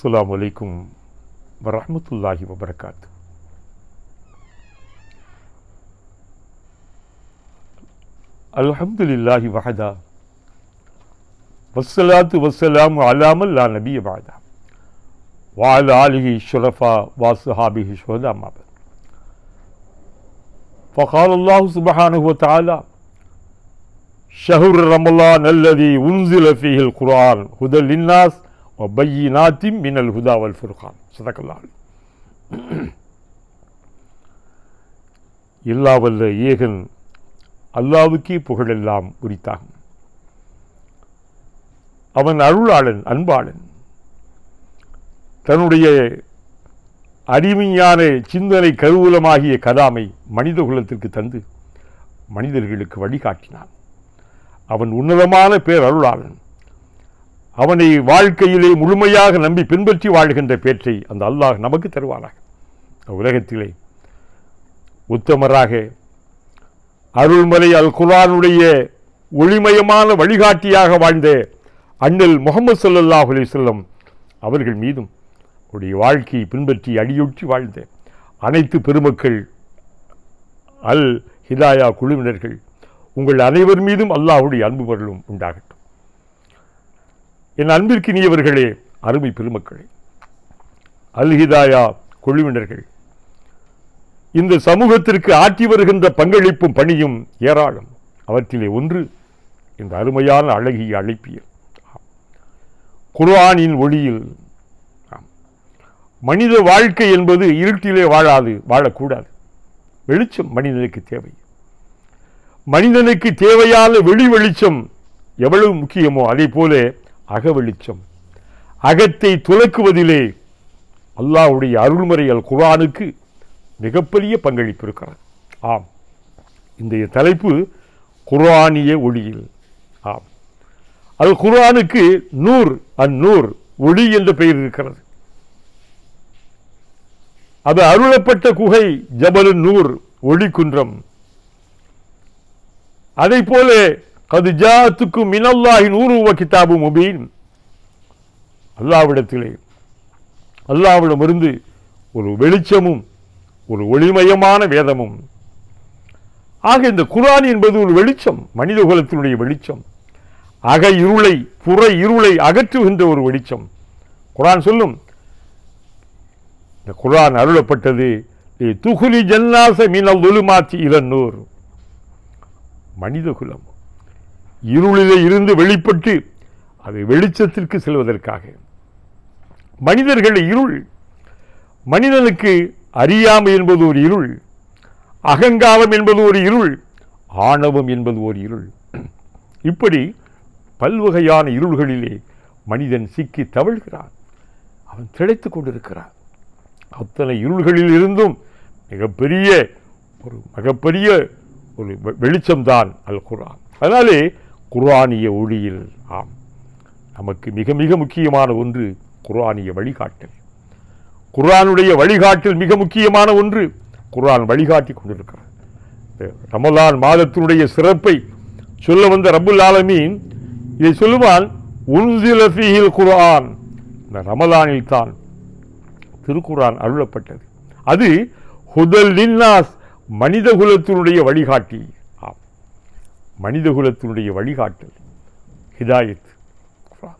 அஸ்ஸலாமு அலைக்கும் வரஹ்மத்துல்லாஹி வபரகாத்து அல்ஹம்துலில்லாஹி வஹதா வஸ்ஸலாத்து வஸ்ஸலாமு அலாமல் லா நபிய பாதா وعلى آله الشرفاء وصحابه الشهداء ما بعد فقال الله سبحانه وتعالى شهر رمضان الذي أنزل فيه القرآن هدى للناس وبينات من الهدى والفرقان صدق الله العظيم. எல்லா வல்ல ஏகன் அல்லாவுக்கே புகழெல்லாம் உரித்தாகும் அவன் அருளாளன் அன்பாளன் தன்னுடைய அடிமையான சிந்தனை கருவூலமாகிய கதாமை மனித குலத்திற்கு தந்து மனிதர்களுக்கு வழிகாட்டினான் அவன் உன்னதமான பேர் அருளாளன் அவனை வாழ்க்கையிலே முழுமையாக நம்பி பின்பற்றி வாழ்கின்ற பேற்றை அந்த அல்லாஹ் நமக்கு தருவானாக உலகத்திலே உத்தமராக அருள்மலை அல் குரானுடைய ஒளிமயமான வழிகாட்டியாக வாழ்ந்த அண்ணல் முகமது ஸல்லல்லாஹு அலைஹி வஸல்லம் அவர்கள் மீதும் அவருடைய வாழ்க்கையை பின்பற்றி அடியொற்றி வாழ்ந்த அனைத்து பெருமக்கள் அல் ஹிதாயா குழுவினர்கள் உங்கள் அனைவர் மீதும் அல்லாஹ்வுடைய அன்பு பொருளும் உண்டாகட்டும் என் அன்பிற்கினியவர்களே அருமை பெருமக்களே அல் ஹிதாயா குழுவினர்கள் இந்த சமூகத்திற்கு ஆற்றி வருகின்ற பங்களிப்பும் பணியும் ஏராளம் அவற்றிலே ஒன்று இந்த அருமையான அழகிய அழைப்பியல் குர்ஆனின் ஒளியில் ஆம். மனித வாழ்க்கை என்பது இருட்டிலே வாழாது வாழக்கூடாது வெளிச்சம் மனிதனுக்கு தேவை மனிதனுக்கு தேவையான வெளி வெளிச்சம் எவ்வளவு முக்கியமோ அதே போல அக வெளிச்சம் அகத்தை துலக்குவதிலே அல்லாஹ்வுடைய அருள்முறை அல் குர்ஆனுக்கு மிகப்பெரிய பங்களிப்பு இருக்கிறது ஆம் இன்றைய தலைப்பு குர்ஆனிய ஒளியில் ஆம் அல் குர்ஆனுக்கு நூர் அந்நூர் ஒளி என்ற பெயர் இருக்கிறது அது அருளப்பட்ட குகை ஜபலு நூர் ஒளி குன்றம் அதை போல கது ஜாத்துக்கும் மினல்லாஹி நூறு வ கிதாபு முபீன் அல்லாவிடத்திலே அல்லாவிடமிருந்து ஒரு வெளிச்சமும் ஒரு ஒளிமயமான வேதமும் ஆக இந்த குர்ஆன் என்பது ஒரு வெளிச்சம் மனித குலத்தினுடைய வெளிச்சம் அக இருளை புற இருளை அகற்றுகின்ற ஒரு வெளிச்சம் குர்ஆன் சொல்லும் இந்த குர்ஆன் அருளப்பட்டது துகுலி ஜன்னாச மீனல் ஒலுமாத்தி இளநூர் மனித குலம் இருளிலே இருந்து வெளிப்பட்டு அது வெளிச்சத்திற்கு செல்வதற்காக மனிதர்கள் இருள் மனிதனுக்கு அறியாமை என்பது ஒரு இருள் அகங்காரம் என்பது ஒரு இருள் ஆணவம் என்பது ஒரு இருள் இப்படி பல்வகையான இருள்களிலே மனிதன் சிக்கி தவழ்கிறான் அவன் திளைத்துக் கொண்டிருக்கிறான் அத்தனை இருள்களில் இருந்தும் மிகப்பெரிய ஒரு மிகப்பெரிய ஒரு வெ- வெளிச்சம்தான் அல் குர்ஆன் அதனாலே குர்ஆனிய ஒளியில் ஆம் நமக்கு மிக மிக முக்கியமான ஒன்று குர்ஆனிய வழிகாட்டல் குர்ஆனுடைய வழிகாட்டல் மிக முக்கியமான ஒன்று குர்ஆன் வழிகாட்டி கொண்டிருக்கிறது இந்த ரமலான் மாதத்தினுடைய சிறப்பை சொல்ல வந்த ரப்புல் ஆலமீன் இதை சொல்லுவான் உன்சில ஃபீஹில் குர்ஆன் இந்த ரமலானில் தான் திருக்குர்ஆன் அருளப்பட்டது அது ஹுதல் லின்னாஸ் மனித குலத்தினுடைய வழிகாட்டி ஆம் மனித குலத்தினுடைய வழிகாட்டல் ஹிதாயத் குர்ஆன்.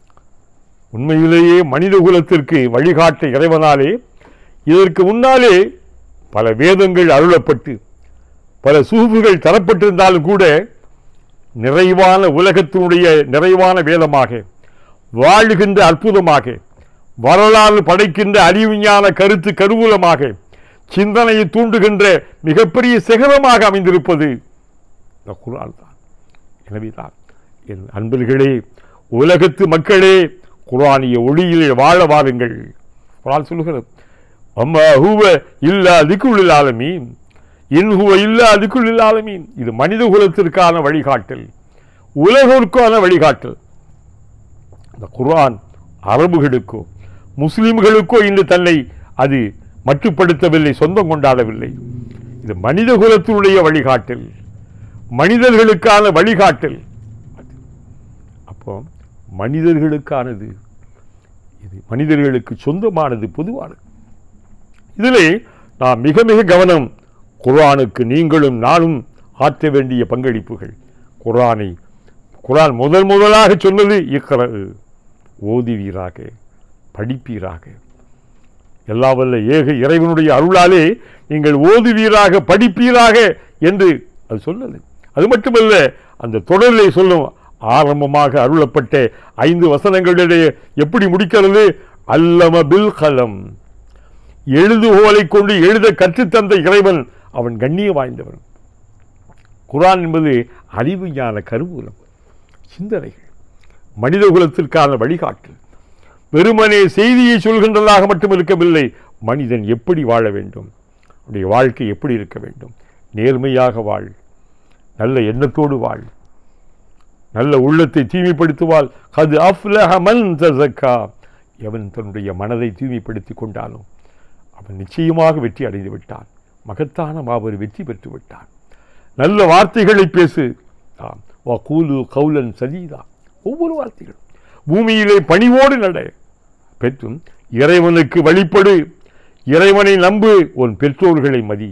உண்மையிலேயே மனித குலத்திற்கு வழிகாட்ட இறைவனாலே இதற்கு முன்னாலே பல வேதங்கள் அருளப்பட்டு பல சூஃபுகள் தரப்பட்டிருந்தாலும் கூட நிறைவான உலகத்தினுடைய நிறைவான வேதமாக வாழுகின்ற அற்புதமாக வரலாறு படைக்கின்ற அறிவிஞான கருத்து கருவூலமாக சிந்தனையை தூண்டுகின்ற மிகப்பெரிய சிகரமாக அமைந்திருப்பது இந்த குர்ஆன் தான் எனவேதான் என் அன்பர்களே உலகத்து மக்களே குர்ஆனிய ஒளியிலே வாழ வாருங்கள் குர்ஆன் சொல்லுகிறது அம்மா ஹூவ இல்லா திக்குள்ளில் ஆலமீன் இன் ஹுவ இல்லா திக்குள்ளில் ஆலமீன் இது மனித குலத்திற்கான வழிகாட்டல் உலகிற்கான வழிகாட்டல் இந்த குர்ஆன் அரபுகளுக்கோ முஸ்லிம்களுக்கோ இன்று தன்னை அது மட்டுப்படுத்தவில்லை சொந்தம் கொண்டாடவில்லை இது மனித குலத்தினுடைய வழிகாட்டல் மனிதர்களுக்கான வழிகாட்டல் அப்போ மனிதர்களுக்கானது இது மனிதர்களுக்கு சொந்தமானது பொதுவானது இதிலே நாம் மிக மிக கவனம் குர்ஆனுக்கு நீங்களும் நானும் ஆற்ற வேண்டிய பங்களிப்புகள் குர்ஆனை குர்ஆன் முதல் முதலாக சொன்னது இக்கர ஓதுவீராக படிப்பீராக எல்லா வல்ல ஏக இறைவனுடைய அருளாலே நீங்கள் ஓதுவீராக படிப்பீராக என்று அது சொன்னது அது மட்டுமல்ல அந்த தொடரிலே சொல்லும் ஆரம்பமாக அருளப்பட்ட ஐந்து வசனங்களிடையே எப்படி முடிக்கிறது அல்லம பில் கலம் எழுதுகோலை கொண்டு எழுத கற்றுத்தந்த இறைவன் அவன் கண்ணிய வாய்ந்தவன் குர்ஆன் என்பது அறிவு ஞான கருவூலம் சிந்தனைகள் மனித குலத்திற்கான வழிகாட்டல் வெறுமனே செய்தியை சொல்கின்றதாக மட்டும் இருக்கவில்லை மனிதன் எப்படி வாழ வேண்டும் அவனுடைய வாழ்க்கை எப்படி இருக்க வேண்டும் நேர்மையாக வாழ் நல்ல எண்ணத்தோடு வாழ் நல்ல உள்ளத்தை தூய்மைப்படுத்துவாள் அது அஃப்லஹ மன் தஸக்கா எவன் தன்னுடைய மனதை தூய்மைப்படுத்திக் கொண்டானோ அவன் நிச்சயமாக வெற்றி அடைந்து விட்டான் மகத்தான மாபெரும் வெற்றி பெற்று விட்டான் நல்ல வார்த்தைகளை பேசு ஆம் வகூலு கௌலன் சதீதா ஒவ்வொரு வார்த்தைகளும் பூமியிலே பணிவோடு நட பெற்றும் இறைவனுக்கு வழிபடு இறைவனை நம்பு உன் பெற்றோர்களை மதி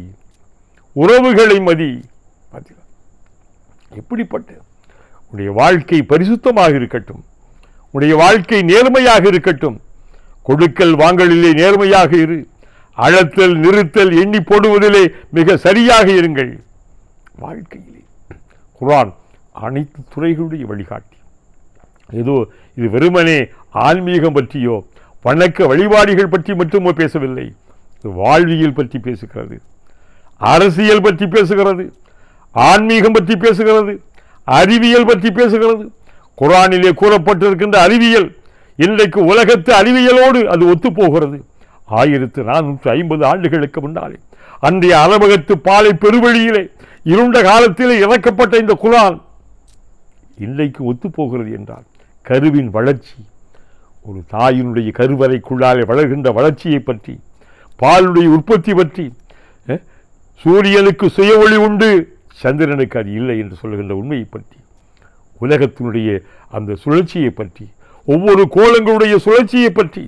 உறவுகளை மதி பார்த்தீங்களா எப்படிப்பட்ட உன்னுடைய வாழ்க்கை பரிசுத்தமாக இருக்கட்டும் உன்னுடைய வாழ்க்கை நேர்மையாக இருக்கட்டும் கொடுக்கல் வாங்கலிலே நேர்மையாக இரு அழத்தல் நிறுத்தல் எண்ணி போடுவதிலே மிக சரியாக இருங்கள் வாழ்க்கையிலே குர்ஆன் அனைத்து துறைகளுடைய வழிகாட்டி ஏதோ இது வெறுமனே ஆன்மீகம் பற்றியோ வணக்க வழிபாடுகள் பற்றி மட்டுமோ பேசவில்லை இது வாழ்வியல் பற்றி பேசுகிறது அரசியல் பற்றி பேசுகிறது ஆன்மீகம் பற்றி பேசுகிறது அறிவியல் பற்றி பேசுகிறது குர்ஆனிலே கூறப்பட்டிருக்கின்ற அறிவியல் இன்றைக்கு உலகத்து அறிவியலோடு அது ஒத்துப்போகிறது ஆயிரத்து நானூற்று ஐம்பது ஆண்டுகளுக்கு முன்னாலே அன்றைய அலமகத்து பாலை பெருவழியிலே இருண்ட காலத்திலே இறக்கப்பட்ட இந்த குர்ஆன் இன்றைக்கு ஒத்துப்போகிறது என்றால் கருவின் வளர்ச்சி ஒரு தாயினுடைய கருவறைக்குள்ளாலே வளர்கின்ற வளர்ச்சியை பற்றி பாலுடைய உற்பத்தி பற்றி அஹ், சூரியனுக்கு சுய ஒளி உண்டு சந்திரனுக்கு அது இல்லை என்று சொல்லுகின்ற உண்மையை பற்றி உலகத்தினுடைய அந்த சுழற்சியை பற்றி ஒவ்வொரு கோலங்களுடைய சுழற்சியை பற்றி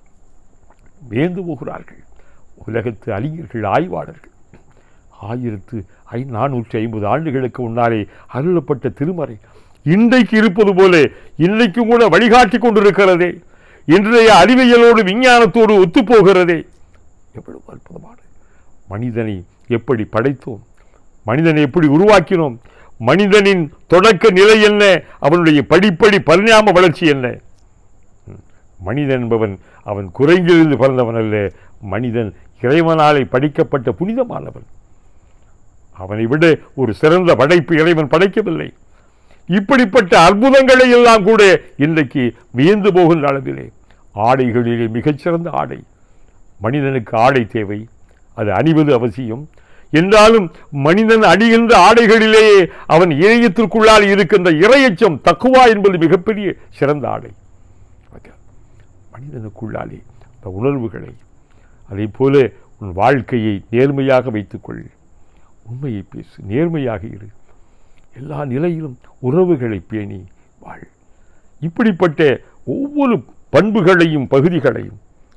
வியந்து போகிறார்கள் உலகத்து அறிஞர்கள் ஆய்வாளர்கள் ஆயிரத்து ஐ நானூற்றி ஐம்பது ஆண்டுகளுக்கு முன்னாலே அருளப்பட்ட திருமறை இன்றைக்கு இருப்பது போல இன்றைக்கும் கூட வழிகாட்டி கொண்டிருக்கிறதே இன்றைய அறிவியலோடு விஞ்ஞானத்தோடு ஒத்துப்போகிறதே எவ்வளவு அற்புதமான மனிதனை எப்படி படைத்தோம் மனிதனை எப்படி உருவாக்கினோம் மனிதனின் தொடக்க நிலை என்ன அவனுடைய படிப்படி பரிணாம வளர்ச்சி என்ன ம். மனிதன் என்பவன் அவன் குறைந்திருந்து பிறந்தவன் அல்ல மனிதன் இறைவனாலே படிக்கப்பட்ட புனிதமானவன் அவனை விட ஒரு சிறந்த படைப்பு இறைவன் படைக்கவில்லை இப்படிப்பட்ட அற்புதங்களை எல்லாம் கூட இன்றைக்கு வியந்து போகின்ற அளவிலே ஆடைகளிலே மிகச்சிறந்த ஆடை மனிதனுக்கு ஆடை தேவை அது அணிவது அவசியம் என்றாலும் மனிதன் அணிகின்ற ஆடைகளிலேயே அவன் இணையத்திற்குள்ளால் இருக்கின்ற இரையச்சம் தக்குவா என்பது மிகப்பெரிய சிறந்த ஆடை ஓகே. மனிதனுக்குள்ளாலே அந்த உணர்வுகளை அதே போல உன் வாழ்க்கையை நேர்மையாக வைத்துக்கொள் உண்மையை பேசு நேர்மையாக இரு எல்லா நிலையிலும் உறவுகளை பேணி வாழ் இப்படிப்பட்ட ஒவ்வொரு பண்புகளையும் பகுதிகளையும்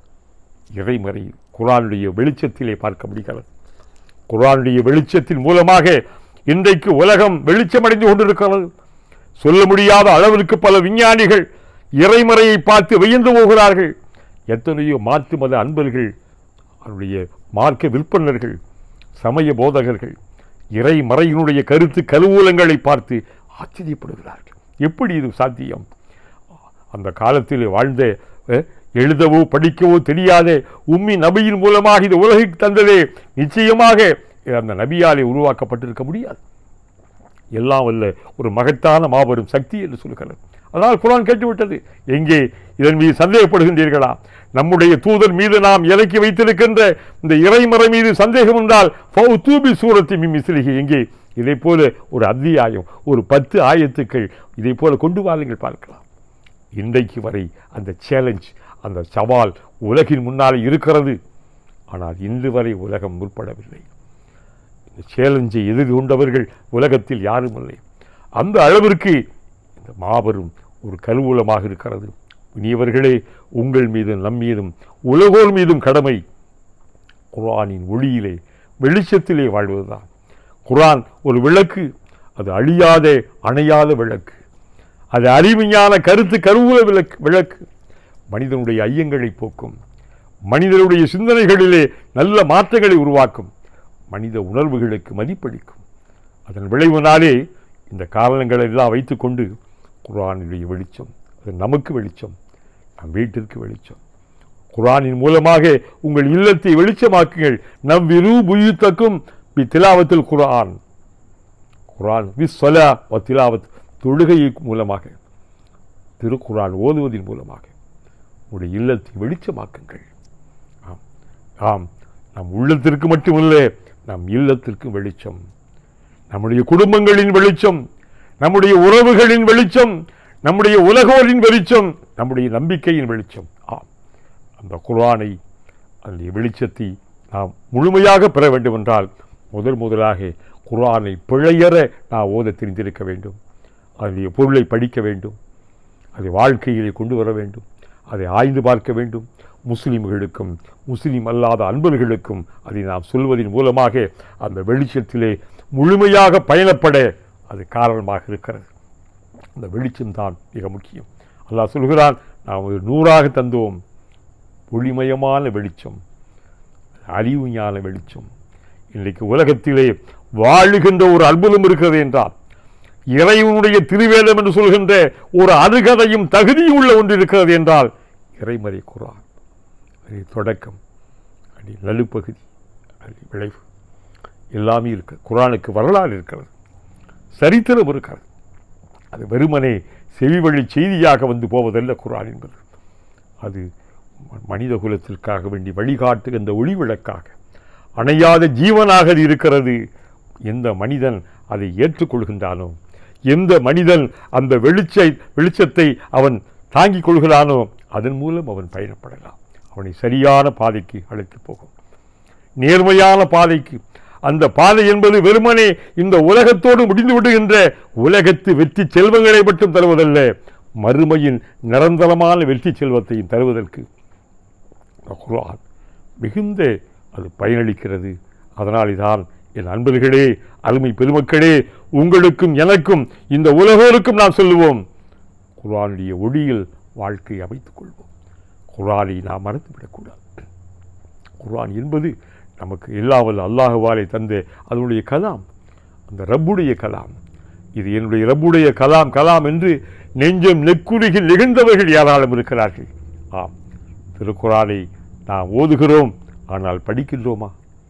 இறைமறை குரானுடைய வெளிச்சத்திலே பார்க்க முடிகிறது குரானுடைய வெளிச்சத்தின் மூலமாக இன்றைக்கு உலகம் வெளிச்சமடைந்து கொண்டிருக்கிறது சொல்ல முடியாத அளவிற்கு பல விஞ்ஞானிகள் இறைமறையை பார்த்து வியந்து போகிறார்கள் எத்தனையோ மாற்று மத அன்பர்கள் அவருடைய மார்க்க விற்பனர்கள் சமய போதகர்கள் இறைமறையினுடைய கருத்து கருவூலங்களை பார்த்து ஆச்சரியப்படுகிறார்கள் எப்படி இது சாத்தியம் அந்த காலத்தில் வாழ்ந்த அஹ், எழுதவோ படிக்கவோ தெரியாத உம்மி நபியின் மூலமாக இது உலகிற்கு தந்ததே நிச்சயமாக அந்த நபியாலே உருவாக்கப்பட்டிருக்க முடியாது எல்லாம் வல்ல ஒரு மகத்தான மாபெரும் சக்தி என்று சொல்கிறது அதனால் குரான் கேட்டுவிட்டது எங்கே இதன் மீது சந்தேகப்படுகின்றீர்களா நம்முடைய தூதர் மீது நாம் இறக்கி வைத்திருக்கின்ற இந்த இறைமறை மீது சந்தேகம் இருந்தால் தூபி சூரத்தி மிஸ்லிகி எங்கே இதை போல ஒரு அத்தியாயம் ஒரு பத்து ஆயத்துக்கள் இதை போல கொண்டு வாருங்கள் பார்க்கலாம் இன்றைக்கு வரை அந்த சேலஞ்ச் அந்த சவால் உலகின் முன்னால் இருக்கிறது ஆனால் இன்று வரை உலகம் முற்படவில்லை இந்த சேலஞ்சை எதிர்கொண்டவர்கள் உலகத்தில் யாரும் இல்லை அந்த அளவிற்கு இந்த மாபெரும் ஒரு கருவூலமாக இருக்கிறது இனியவர்களே உங்கள் மீதும் நம் மீதும் உலகோர் மீதும் கடமை குர்ஆனின் ஒளியிலே வெளிச்சத்திலே வாழ்வதுதான் குர்ஆன் ஒரு விளக்கு அது அழியாத அணையாத விளக்கு அது அறிவிஞான கருத்து கருவூல விளக்கு விளக்கு மனிதனுடைய ஐயங்களை போக்கும் மனிதனுடைய சிந்தனைகளிலே நல்ல மாற்றங்களை உருவாக்கும் மனித உணர்வுகளுக்கு மதிப்பளிக்கும் அதன் விளைவினாலே இந்த காரணங்களை எல்லாம் வைத்துக்கொண்டு குர்ஆனுடைய வெளிச்சம் அது நமக்கு வெளிச்சம் நம் வீட்டிற்கு வெளிச்சம் குர்ஆனின் மூலமாக உங்கள் இல்லத்தை வெளிச்சமாக்குங்கள் நம் விரு புயுத்தக்கும் பி திலாவத்தில் குர்ஆன் குர்ஆன் வி சொலா வ திலாவத் தொழுகை மூலமாக திருக்குர்ஆன் ஓதுவதன் மூலமாக உங்களுடைய இல்லத்தை வெளிச்சமாக்குங்கள் ஆம் ஆம் நம் உள்ளத்திற்கு மட்டுமல்ல நம் இல்லத்திற்கும் வெளிச்சம் நம்முடைய குடும்பங்களின் வெளிச்சம் நம்முடைய உறவுகளின் வெளிச்சம் நம்முடைய உலகோரின் வெளிச்சம் நம்முடைய நம்பிக்கையின் வெளிச்சம் ஆம் அந்த குர்ஆனை அந்த வெளிச்சத்தை நாம் முழுமையாக பெற வேண்டும் என்றால் முதல் முதலாக குர்ஆனை பிழையற நாம் ஓத தெரிந்திருக்க வேண்டும் அதனுடைய பொருளை படிக்க வேண்டும் அதை வாழ்க்கையிலே கொண்டு வர வேண்டும் அதை ஆய்ந்து பார்க்க வேண்டும் முஸ்லிம்களுக்கும் முஸ்லிம் அல்லாத அன்பர்களுக்கும் அதை நாம் சொல்வதன் மூலமாக அந்த வெளிச்சத்திலே முழுமையாக பயணப்பட அது காரணமாக இருக்கிறது அந்த வெளிச்சம்தான் மிக முக்கியம் அல்லாஹ் சொல்கிறான் நாம் ஒரு நூறாக தந்தோம் ஒளிமயமான வெளிச்சம் அறிவு ஞான வெளிச்சம் இன்றைக்கு உலகத்திலே வாழுகின்ற ஒரு அற்புதம் இருக்கிறது என்றால் இறைவனுடைய திருவேதம் என்று சொல்கின்ற ஒரு அருகதையும் தகுதியும் உள்ள ஒன்று இருக்கிறது என்றால் இறைமறை குரான் அது தொடக்கம் அது நடுப்பகுதி அது விளைவு எல்லாமே இருக்கு குரானுக்கு வரலாறு இருக்கிறது சரித்திரம் இருக்கிறது அது வெறுமனே செவிவழி செய்தியாக வந்து போவதல்ல குரான் என்பது அது மனித குலத்திற்காக வேண்டி வழிகாட்டுகின்ற ஒளி விளக்காக அணையாத ஜீவனாக அது இருக்கிறது எந்த மனிதன் அதை ஏற்றுக்கொள்கின்றானோ எந்த மனிதன் அந்த வெளிச்ச வெளிச்சத்தை அவன் தாங்கிக் கொள்கிறானோ அதன் மூலம் அவன் பயணப்படலாம் அவனை சரியான பாதைக்கு அழைத்து போகும் நேர்மையான பாதைக்கு அந்த பாதை என்பது வெறுமனே இந்த உலகத்தோடு முடிந்து விடுகின்ற உலகத்து வெற்றி செல்வங்களை மட்டும் தருவதல்ல மறுமையின் நிரந்தரமான வெற்றி செல்வத்தையும் தருவதற்கு குர்ஆன் மிகுந்த அது பயனளிக்கிறது அதனால்தான் என் அன்பர்களே அருமை பெருமக்களே உங்களுக்கும் எனக்கும் இந்த உலகோருக்கும் நாம் சொல்லுவோம் குர்ஆனுடைய ஒளியில் வாழ்க்கை அமைத்துக் கொள்வோம் குர்ஆனை நாம் மறந்துவிடக்கூடாது குர்ஆன் என்பது நமக்கு எல்லாவல்ல அல்லாஹுவாலை தந்த அதனுடைய கலாம் அந்த ரப்புடைய கலாம் இது என்னுடைய ரப்புடைய கலாம் கலாம் என்று நெஞ்சம் நெக்குருகி நெகிழ்ந்தவர்கள் யாராலும் இருக்கிறார்கள் ஆம் திருக்குறானை நாம் ஓதுகிறோம் ஆனால் படிக்கின்றோமா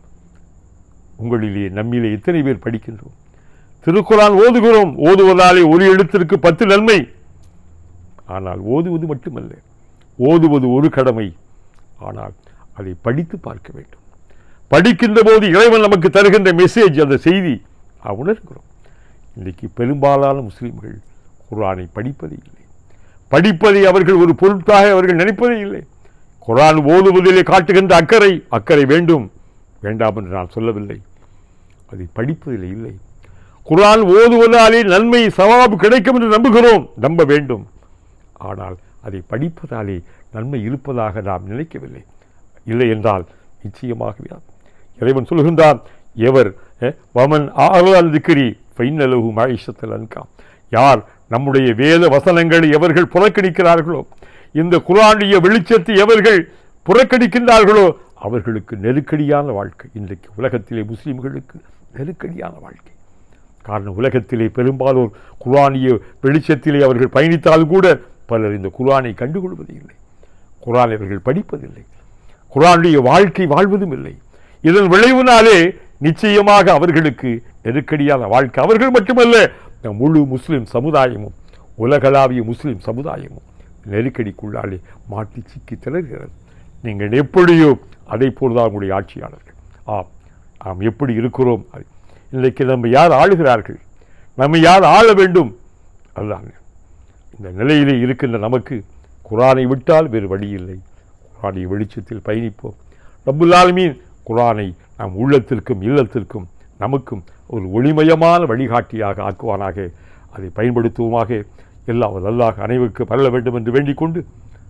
உங்களிலே நம்மிலே எத்தனை பேர் படிக்கின்றோம் திருக்குறான் ஓதுகிறோம் ஓதுவதாலே ஒரு எழுத்திற்கு பத்து நன்மை ஆனால் ஓதுவது மட்டுமல்ல ஓதுவது ஒரு கடமை ஆனால் அதை படித்து பார்க்க வேண்டும் படிக்கின்ற போது இறைவன் நமக்கு தருகின்ற மெசேஜ் அந்த செய்தி நாம் உணர்கிறோம் இன்றைக்கு பெரும்பாலான முஸ்லிம்கள் குர்ஆனை படிப்பதே இல்லை படிப்பதை அவர்கள் ஒரு பொருட்டாக அவர்கள் நினைப்பதே இல்லை குர்ஆன் ஓதுவதிலே காட்டுகின்ற அக்கறை அக்கறை வேண்டும் வேண்டாம் என்று நான் சொல்லவில்லை அதை படிப்பதில் இல்லை குர்ஆன் ஓதுவதாலே நன்மை சவாபு கிடைக்கும் என்று நம்புகிறோம் நம்ப வேண்டும் ஆனால் அதை படிப்பதாலே நன்மை இருப்பதாக நாம் நினைக்கவில்லை இல்லை என்றால் நிச்சயமாக இறைவன் சொல்கின்றான் எவர் அஹ், வமன் ஆறுதல் திக்கிரி ஃபைனலகு மாயிஷத்தில் அன்காம் யார் நம்முடைய வேத வசனங்களை எவர்கள் புறக்கணிக்கிறார்களோ இந்த குரானுடைய வெளிச்சத்தை எவர்கள் புறக்கணிக்கின்றார்களோ அவர்களுக்கு நெருக்கடியான வாழ்க்கை இன்றைக்கு உலகத்திலே முஸ்லிம்களுக்கு நெருக்கடியான வாழ்க்கை காரணம் உலகத்திலே பெரும்பாலோர் குர்ஆனிய வெளிச்சத்திலே அவர்கள் பயணித்தாலும் கூட பலர் இந்த குர்ஆனை கண்டுகொள்வது இல்லை குர்ஆனை அவர்கள் படிப்பதில்லை குர்ஆனுடைய வாழ்க்கை வாழ்வதும் இல்லை இதன் விளைவினாலே நிச்சயமாக அவர்களுக்கு நெருக்கடியான வாழ்க்கை அவர்கள் மட்டுமல்ல இந்த முழு முஸ்லிம் சமுதாயமும் உலகளாவிய முஸ்லிம் சமுதாயமும் நெருக்கடிக்குள்ளாலே மாட்டி சிக்கி திணறுகிறது நீங்கள் எப்படியோ அதை போல்தான் உங்களுடைய ஆட்சியாளர்கள் ஆம் நாம் எப்படி இருக்கிறோம் அது இன்றைக்கு நம்ம யார் ஆளுகிறார்கள் நம்ம யார் ஆள வேண்டும் அதுதான் இந்த நிலையிலே இருக்கின்ற நமக்கு குரானை விட்டால் வேறு வழி இல்லை குரானை வெளிச்சத்தில் பயணிப்போம் ரப்புல் ஆலமீன் குரானை நம் உள்ளத்திற்கும் இல்லத்திற்கும் நமக்கும் ஒரு ஒளிமயமான வழிகாட்டியாக ஆக்குவானாக அதை பயன்படுத்துவோமாக எல்லா அல்லாஹ் அனைவருக்கு பரல வேண்டும் என்று வேண்டிக் கொண்டு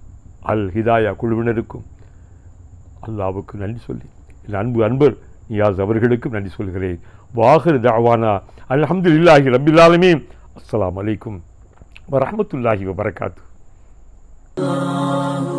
அல் ஹிதாயா குழுவினருக்கும் அல்லாவுக்கு நன்றி சொல்லி என் அன்பு அன்பர் நியாஸ் அவர்களுக்கும் நன்றி சொல்கிறேன் வாஹர் தாவானா அல்ஹம்துலில்லாஹி ரபில் ஆலமீன் அஸ்ஸலாமு அலைக்கும் வரஹ்மத்துல்லாஹி வபரகாத்து الله